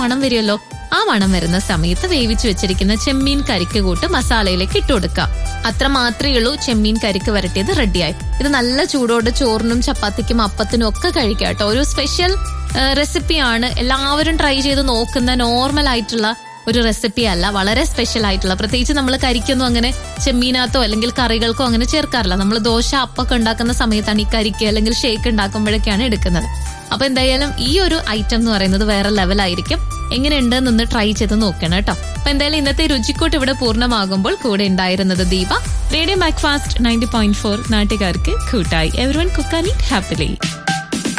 മണം വരുമല്ലോ ആ മണം വരുന്ന സമയത്ത് വേവിച്ചു വെച്ചിരിക്കുന്ന ചെമ്മീൻ കരിക്ക് കൂട്ട് മസാലയിലേക്ക് ഇട്ട് കൊടുക്കാം അത്ര മാത്രമേ ഉള്ളൂ ചെമ്മീൻ കരിക്ക് വരട്ടിയത് റെഡിയായി ഇത് നല്ല ചൂടോടെ ചോറിനും ചപ്പാത്തിക്കും അപ്പത്തിനും ഒക്കെ കഴിക്കാം കേട്ടോ ഒരു സ്പെഷ്യൽ റെസിപ്പിയാണ് എല്ലാവരും ട്രൈ ചെയ്ത് നോക്കുന്ന നോർമൽ ആയിട്ടുള്ള ഒരു റെസിപ്പി അല്ല വളരെ സ്പെഷ്യൽ ആയിട്ടുള്ള പ്രത്യേകിച്ച് നമ്മൾ കരിക്കൊന്നും അങ്ങനെ ചെമ്മീനകത്തോ അല്ലെങ്കിൽ കറികൾക്കോ അങ്ങനെ ചേർക്കാറില്ല നമ്മൾ ദോശ അപ്പൊക്കെ ഉണ്ടാക്കുന്ന സമയത്താണ് ഈ കരിക്ക് അല്ലെങ്കിൽ ഷേക്ക് ഉണ്ടാക്കുമ്പോഴൊക്കെയാണ് എടുക്കുന്നത് അപ്പൊ എന്തായാലും ഈ ഒരു ഐറ്റം എന്ന് പറയുന്നത് വേറെ ലെവലായിരിക്കും എങ്ങനെയുണ്ട് നിന്ന് ട്രൈ ചെയ്ത് നോക്കണം കേട്ടോ അപ്പൊ എന്തായാലും ഇന്നത്തെ രുചിക്കൂട്ട് ഇവിടെ പൂർണ്ണമാകുമ്പോൾ കൂടെ ഉണ്ടായിരുന്നത് Deepa radio breakfast ninety point four നാട്ടുകാർക്ക് കൂട്ടായി എവറി വൺ കുക്കാനി ഹാപ്പിലി